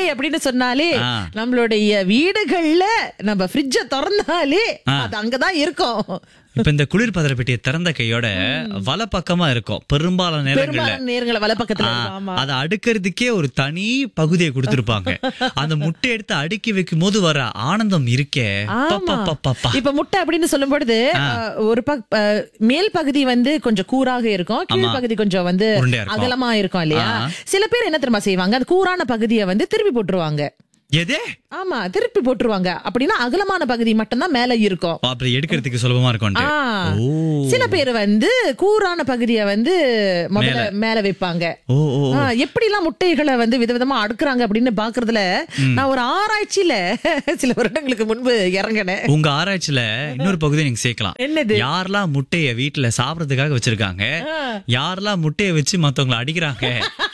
முட்டை அப்படின்னு சொன்னாலே ஆ. நம்மளுடைய வீடுகள்ல நம்ம ஃப்ரிட்ஜ திறந்தாலே அது அங்கதான் இருக்கும் இப்ப இந்த குளிர்பதன பெட்டியை திறந்த கையோட வல பக்கமா இருக்கும் பெரும்பாலான நேரங்கள்ல பெரும்பாலான நேரங்கள வல பக்கத்துல இருக்கும். ஆமா அதை அடுக்கிறதுக்கே ஒரு தனி பகுதியை கொடுத்திருப்பாங்க அந்த முட்டை எடுத்து அடுக்கி வைக்கும் போது வர ஆனந்தம் இருக்கே ஆமா பப்பப்பப்பப்பா. இப்ப முட்டை அப்படின்னு சொல்லும் பொழுது அஹ், ஒரு பக் அஹ், மேல் பகுதி வந்து கொஞ்சம் கூராக இருக்கும் கீழ் பகுதி கொஞ்சம் வந்து உருண்டையா இருக்கும். அகலமா இருக்கும் இல்லையா சில பேர் என்ன தெரியுமா செய்வாங்க அந்த கூரான பகுதியை வந்து திருப்பி போட்டுருவாங்க எதே ஆமா திருப்பி போட்டுருவாங்க அப்படின்னா அகலமான பகுதி மட்டும்தான் மேல இருக்கும் அப்படி எடுக்கிறதுக்கு சுலபமா இருக்கும் ஆ. ஓ சில பேர் வந்து கூரான பகுதியை வந்து முதல்ல மேல வைப்பாங்க ஓ ஓ ஆ, எப்படிலாம் முட்டைகளை வந்து விதவிதமா அடுக்குறாங்க அப்படின்னு பாக்குறதுல நான் ஒரு ஆராய்ச்சியில சில வருடங்களுக்கு முன்பு இறங்கினேன் உங்க ஆராய்ச்சியில இன்னொரு பகுதியை நீங்க சேர்க்கலாம் என்னது யாரெல்லாம் முட்டைய வீட்டுல சாப்பிடறதுக்காக வச்சிருக்காங்க யாரெல்லாம் முட்டைய வச்சு மத்தவங்கள அடிக்கிறாங்க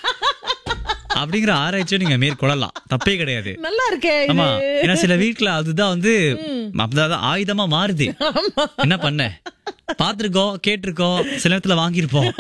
அப்படிங்கிற ஆராய்ச்சியை நீங்க மேற்கொள்ளலாம் தப்பே கிடையாது நல்லா இருக்கே இது. ஆமா ஏன்னா சில வீட்டுல அதுதான் வந்து அப்படிதான் ஆயுதமா மாறுது என்ன பண்ண பாத்திருக்கோம் கேட்டிருக்கோம் சில நேரத்துல வாங்கியிருப்போம்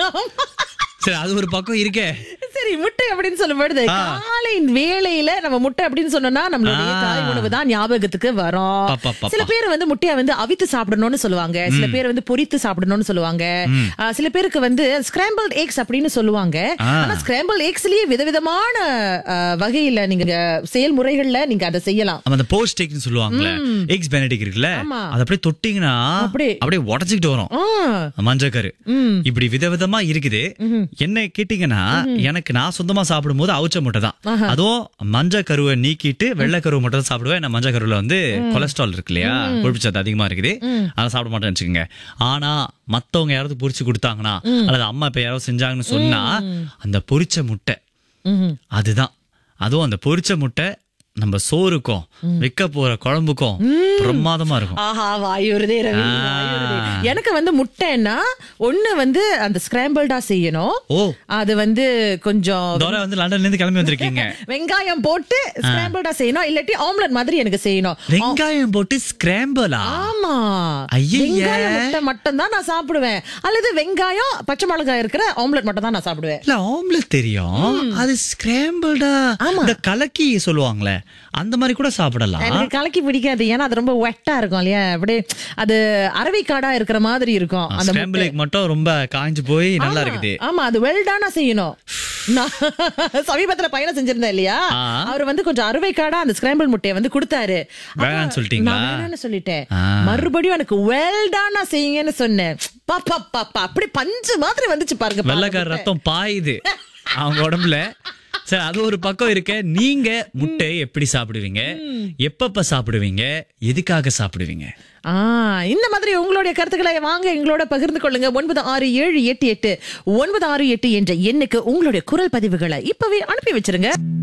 சரி அது ஒரு பக்கம் இருக்கே சரி முட்டை அப்படின்னு சொல்லும் பொழுது காலை வேளையில நம்ம முட்டை அப்படின்னு சொன்னோம்னா நம்மளுடைய ஆ. தாய் உணவு தான் ஞாபகத்துக்கு வரும் பா, பா, பா, சில பேர் வந்து முட்டையை வந்து அவித்து சாப்பிடணும்னு சொல்லுவாங்க சில பேர் வந்து பொரித்து சாப்பிடணும்னு சொல்லுவாங்க ஆ, சில பேருக்கு வந்து ஸ்கிராம்பிள் எக்ஸ் அப்படின்னு சொல்லுவாங்க ஆ. ஆனா ஸ்கிராம்பிள் எக்ஸ்லயே விதவிதமான ஆ, வகையில நீங்க செயல்முறைகள்ல நீங்க அதை செய்யலாம் நம்ம அந்த போஸ்ட் டேக்னு சொல்லுவாங்கல்ல எக்ஸ் பெனடிக் இருக்குல்ல ஆமா. அது அப்படியே தொட்டிங்கன்னா அப்படியே. அப்படியே உடச்சிக்கிட்டு வரும் ஆ, மஞ்சக்கரு இப்படி விதவிதமா இருக்குது என்ன கேட்டீங்கன்னா எனக்கு நான் சொந்தமா சாப்பிடும்போது அவுச்ச முட்டை தான் அதுவும் மஞ்சள் கருவை நீக்கிட்டு வெள்ளை கருவை மட்டும் தான் சாப்பிடுவேன் நான் மஞ்சள் கருவுல வந்து கொலஸ்ட்ரால் இருக்கு இல்லையா கொழுப்பு சத்து அதிகமா இருக்குது அதை சாப்பிட மாட்டேன்னு வச்சுக்கோங்க ஆனா மத்தவங்க யாராவது பொரிச்சு கொடுத்தாங்கன்னா அல்லது அம்மா இப்ப யாராவது செஞ்சாங்கன்னு சொன்னா அந்த பொரிச்ச முட்டை ம்ஹும். அதுதான் அதுவும் அந்த பொரிச்ச முட்டை நம்ம சோறுக்கும் வைக்க போற குழம்புக்கும் பிரமாதமா இருக்கும் ஆஹா வாயுறுதே ரவி வாயுறுதே. எனக்கு வந்து முட்டைன்னா ஒண்ணு வந்து அந்த ஸ்கிராம்பிள்டா செய்யணும் ஓ அது வந்து கொஞ்சம் தோரை வந்து லண்டன்ல இருந்து கிளம்பி வந்திருக்கீங்க வெங்காயம் போட்டு ஸ்கிராம்பிள்டா செய்யணும் இல்லாட்டி ஆம்லெட் மாதிரி எனக்கு செய்யணும் வெங்காயம் போட்டு ஸ்கிராம்பிளா ஆமா ஐயையே. வெங்காயம் முட்டை மட்டும் தான் நான் சாப்பிடுவேன் அல்லது வெங்காயம் பச்சை மிளகாய் இருக்கிற ஆம்லெட் மட்டும் தான் நான் சாப்பிடுவேன் இல்ல ஆம்லெட் தெரியும் அது ஸ்கிராம்பிள்டா இந்த கலக்கி சொல்லுவாங்களே அந்த மாதிரி கூட சாப்பிடலாம் எனக்கு கலக்கி பிடிக்காது ஏன்னா அது ரொம்ப வெட்டா இருக்கும் இல்லையா அப்படியே அது அரவைக்காடா இருக்கிற மாதிரி இருக்கும் அந்த ஸ்கிராம்பிள் எக் மட்டும் ரொம்ப காஞ்சு போய் நல்லா இருக்குது ஆமா அது வெல்டானா செய்யணும் நான் சமீபத்துல பயணம் செஞ்சிருந்தேன் இல்லையா ஆ. அவர் வந்து கொஞ்சம் அறுவைக்காடா அந்த ஸ்கிராம்பிள் முட்டையை வந்து கொடுத்தாரு அப்ப வேணாம்னு சொல்லிட்டீங்களா? நான் வேணாம்னு சொல்லிட்டேன் ஆ. மறுபடியும் எனக்கு வெல்டானா செய்யுங்கன்னு சொன்னேன் பாப்பா பாப்பா அப்படி பஞ்சு மாதிரி வந்துச்சு பாருங்க வெள்ளைக்கார ரத்தம் பாயுது அவங்க உடம்புல சரி அது ஒரு பக்கம் இருக்க நீங்க முட்டையை எப்படி சாப்பிடுவீங்க எப்பப்ப சாப்பிடுவீங்க எதுக்காக சாப்பிடுவீங்க ஆ இந்த மாதிரி உங்களுடைய கருத்துக்களை வாங்க எங்களோட பகிர்ந்து கொள்ளுங்க ஒன்பது ஆறு ஏழு எட்டு எட்டு ஒன்பது ஆறு எட்டு என்ற எண்ணுக்கு உங்களுடைய குரல் பதிவுகளை இப்பவே அனுப்பி வச்சிருங்க